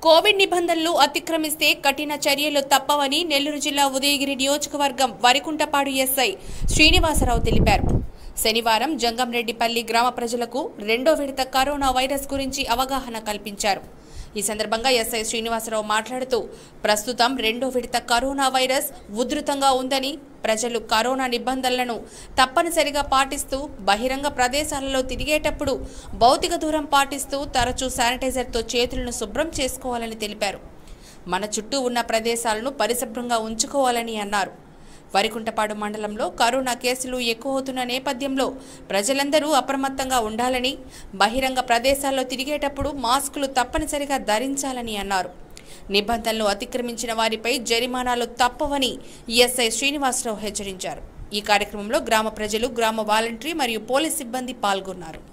Covid నిబంధనలు అతిక్రమిస్తే కఠిన చర్యలు తప్పవని నెల్లూరు జిల్లా ఉదయగిరి నియోజకవర్గం వరికుంటపాడు ఎస్ఐ శ్రీనివాసరావు తెలిపారు శనివారం జంగంరెడ్డిపల్లి గ్రామ ప్రజలకు రెండో విడత కరోనా వైరస్ గురించి అవగాహన కల్పించారు ఈ సందర్భంగా ఎస్ఐ శ్రీనివాసరావు మాట్లాడుతూ ప్రస్తుతం రెండో విడత కరోనా వైరస్ ఉధృతంగా ఉందని ప్రజలు కరోనా నిబంధనలను తప్పనిసరిగా పాటిస్తూ బహిరంగ ప్రదేశాలలో తిరిగేటప్పుడు భౌతిక దూరం పాటిస్తూ తరచూ శానిటైజర్తో చేతులను శుభ్రం చేసుకోవాలని తెలిపారు మన చుట్టూ ఉన్న ప్రదేశాలను పరిశుభ్రంగా ఉంచుకోవాలని అన్నారు వరికుంటపాడు మండలంలో కరోనా కేసులు ఎక్కువ అవుతున్న నేపథ్యంలో ప్రజలందరూ అప్రమత్తంగా ఉండాలని బహిరంగ ప్రదేశాల్లో తిరిగేటప్పుడు మాస్కులు తప్పనిసరిగా ధరించాలని అన్నారు నిబంధనలు అతిక్రమించిన వారిపై జరిమానాలు తప్పవని ఎస్ఐ శ్రీనివాసరావు హెచ్చరించారు ఈ కార్యక్రమంలో గ్రామ ప్రజలు గ్రామ వాలంటరీ మరియు పోలీస్ సిబ్బంది పాల్గొన్నారు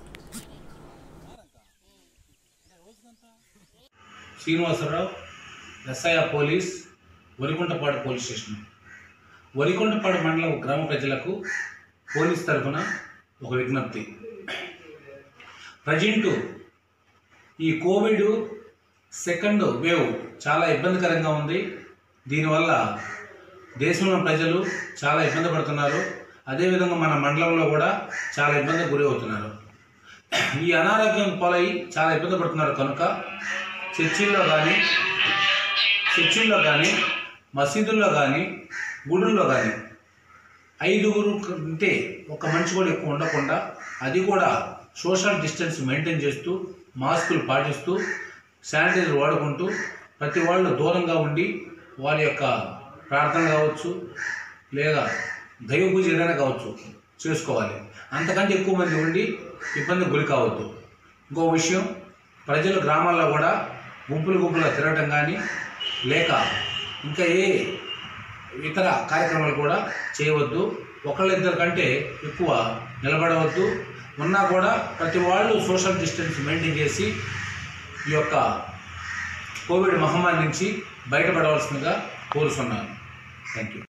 Srinivasarao SI police Varikuntapadu police station Varikuntapadu మండలం గ్రామ ప్రజలకు పోలీస్ తరఫున ఒక విజ్ఞప్తి ప్రజెంటు ఈ కోవిడ్ సెకండ్ వేవ్ చాలా ఇబ్బందికరంగా ఉంది దీనివల్ల దేశంలో ప్రజలు చాలా ఇబ్బంది పడుతున్నారు అదేవిధంగా మన మండలంలో కూడా చాలా ఇబ్బందికి గురి అవుతున్నారు ఈ అనారోగ్యం పాలై చాలా ఇబ్బంది పడుతున్నారు కనుక చర్చిల్లో కానీ చర్చిల్లో కానీ మసీదుల్లో కానీ గుడుల్లో కానీ ఐదుగురు ఉంటే ఒక మనిషి కూడా ఎక్కువ ఉండకుండా అది కూడా సోషల్ డిస్టెన్స్ మెయింటైన్ చేస్తూ మాస్కులు పాటిస్తూ శానిటైజర్ వాడుకుంటూ ప్రతి వాళ్ళు దూరంగా ఉండి వారి యొక్క ప్రార్థన కావచ్చు లేదా దైవ పూజ ఏదైనా కావచ్చు చేసుకోవాలి అంతకంటే ఎక్కువ మంది ఉండి ఇబ్బంది గురి కావద్దు ఇంకో విషయం ప్రజలు గ్రామాల్లో కూడా గుంపులు గుంపులుగా తిరగటం కానీ లేక ఇంకా ఏ ఇతర కార్యక్రమాలు కూడా చేయవద్దు ఒకళ్ళిద్దరి కంటే ఎక్కువ నిలబడవద్దు ఉన్నా కూడా ప్రతి వాళ్ళు సోషల్ డిస్టెన్స్ మెయింటైన్ చేసి ఈ యొక్క కోవిడ్ మహమ్మారి నుంచి బయటపడవలసిందిగా కోరుతున్నాను థ్యాంక్ యూ